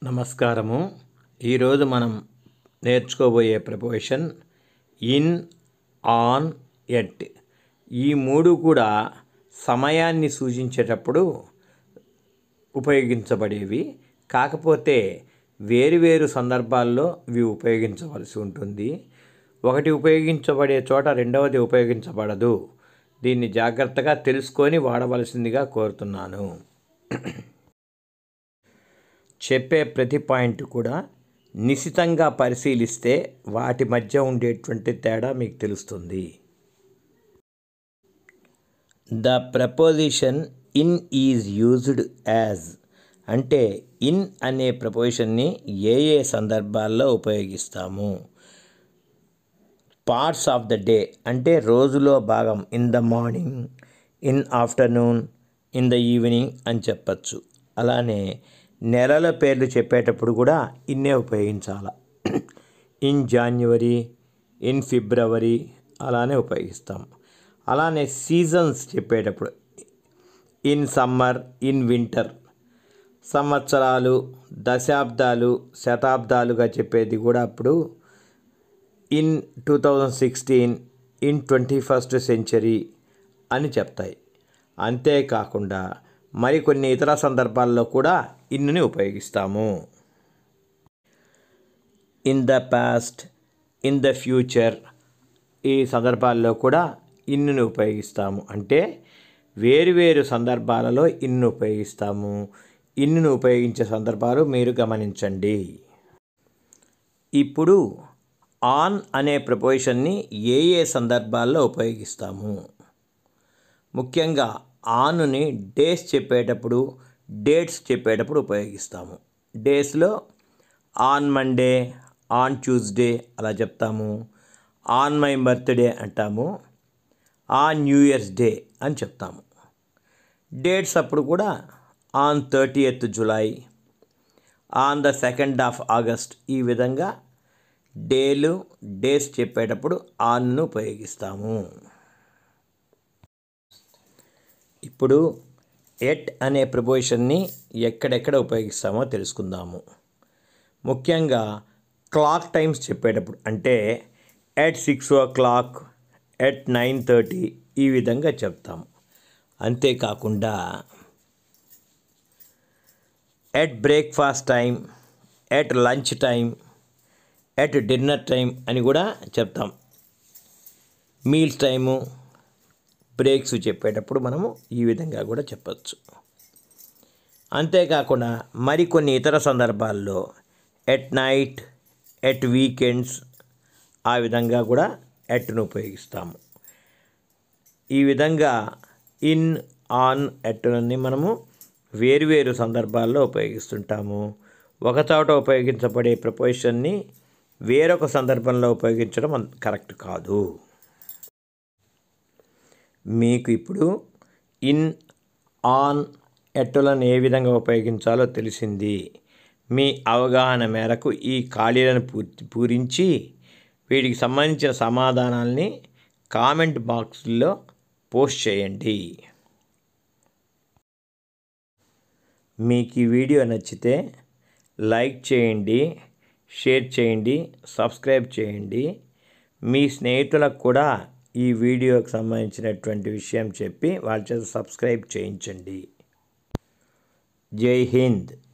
నమస్కారము ఈరోజు మనం నేర్చుకోబోయే ప్రపోజిషన్ ఇన్ ఆన్ ఎట్ ఈ మూడు కూడా సమయాన్ని సూచించేటప్పుడు ఉపయోగించబడేవి కాకపోతే వేరువేరు సందర్భాల్లో ఇవి ఉపయోగించవలసి ఉంటుంది ఒకటి ఉపయోగించబడే చోట రెండవది ఉపయోగించబడదు దీన్ని జాగ్రత్తగా తెలుసుకొని వాడవలసిందిగా కోరుతున్నాను చెప్పే ప్రతి పాయింట్ కూడా నిశితంగా పరిశీలిస్తే వాటి మధ్య ఉండేటువంటి తేడా మీకు తెలుస్తుంది the preposition in is used as అంటే ఇన్ అనే ప్రపోజిషన్ని ఏ ఏ సందర్భాల్లో ఉపయోగిస్తాము పార్ట్స్ ఆఫ్ ద డే అంటే రోజులో భాగం in the morning in afternoon in the evening అని చెప్పచ్చు అలానే నెలల పేర్లు చెప్పేటప్పుడు కూడా ఇన్నే ఉపయోగించాల ఇన్ జాన్యువరి ఇన్ ఫిబ్రవరి అలానే ఉపయోగిస్తాం అలానే సీజన్స్ చెప్పేటప్పుడు ఇన్ సమ్మర్ ఇన్ వింటర్ సంవత్సరాలు దశాబ్దాలు శతాబ్దాలుగా చెప్పేది కూడా అప్పుడు in two thousand sixteen in twenty first century అని చెప్తాయి అంతేకాకుండా మరికొన్ని ఇతర సందర్భాల్లో కూడా ఇన్నుని ఉపయోగిస్తాము in the past in the future ఈ సందర్భాల్లో కూడా ఇన్నుని ఉపయోగిస్తాము అంటే వేరువేరు సందర్భాలలో ఇన్ను ఉపయోగిస్తాము ఇన్నును ఉపయోగించే సందర్భాలు మీరు గమనించండి ఇప్పుడు ఆన్ అనే ప్రపోజిషన్ని ఏ ఏ సందర్భాల్లో ఉపయోగిస్తాము ముఖ్యంగా ఆన్ని డేస్ చెప్పేటప్పుడు డేట్స్ చెప్పేటప్పుడు ఉపయోగిస్తాము డేస్లో ఆన్ మండే ఆన్ ట్యూస్డే అలా చెప్తాము ఆన్ మై బర్త్డే అంటాము ఆన్ న్యూ ఇయర్స్ డే అని చెప్తాము డేట్స్ అప్పుడు కూడా on thirtieth July on the second of August ఈ విధంగా డేలు డేస్ చెప్పేటప్పుడు ఆన్ను ఉపయోగిస్తాము ఇప్పుడు ఎట్ అనే ప్రపోజిషన్ని ఎక్కడెక్కడ ఉపయోగిస్తామో తెలుసుకుందాము ముఖ్యంగా క్లాక్ టైమ్స్ చెప్పేటప్పుడు అంటే at six o'clock at nine thirty ఈ విధంగా చెప్తాము అంతేకాకుండా at breakfast time at lunch time at dinner time అని కూడా చెప్తాం మీల్స్ టైము బ్రేక్స్ చెప్పేటప్పుడు మనము ఈ విధంగా కూడా చెప్పచ్చు అంతేకాకుండా మరికొన్ని ఇతర సందర్భాల్లో ఎట్ నైట్ ఎట్ వీకెండ్స్ ఆ విధంగా కూడా ఎట్ను ఉపయోగిస్తాము ఈ విధంగా ఇన్ ఆన్ ఎట్ని మనము వేరువేరు సందర్భాల్లో ఉపయోగిస్తుంటాము ఒక చోట ఉపయోగించబడే ప్రపోజిషన్ని వేరొక సందర్భంలో ఉపయోగించడం కరెక్ట్ కాదు మీకు ఇప్పుడు ఇన్ ఆన్ ఎట్టులను ఏ విధంగా ఉపయోగించాలో తెలిసింది మీ అవగాహన మేరకు ఈ ఖాళీలను పూర్తి పూరించి వీటికి సంబంధించిన సమాధానాల్ని కామెంట్ బాక్స్లో పోస్ట్ చేయండి మీకు ఈ వీడియో నచ్చితే లైక్ చేయండి షేర్ చేయండి సబ్స్క్రైబ్ చేయండి మీ స్నేహితులకు కూడా ఈ వీడియోకి సంబంధించినటువంటి విషయం చెప్పి వాళ్ళ చేత సబ్స్క్రైబ్ చేయించండి జై హింద్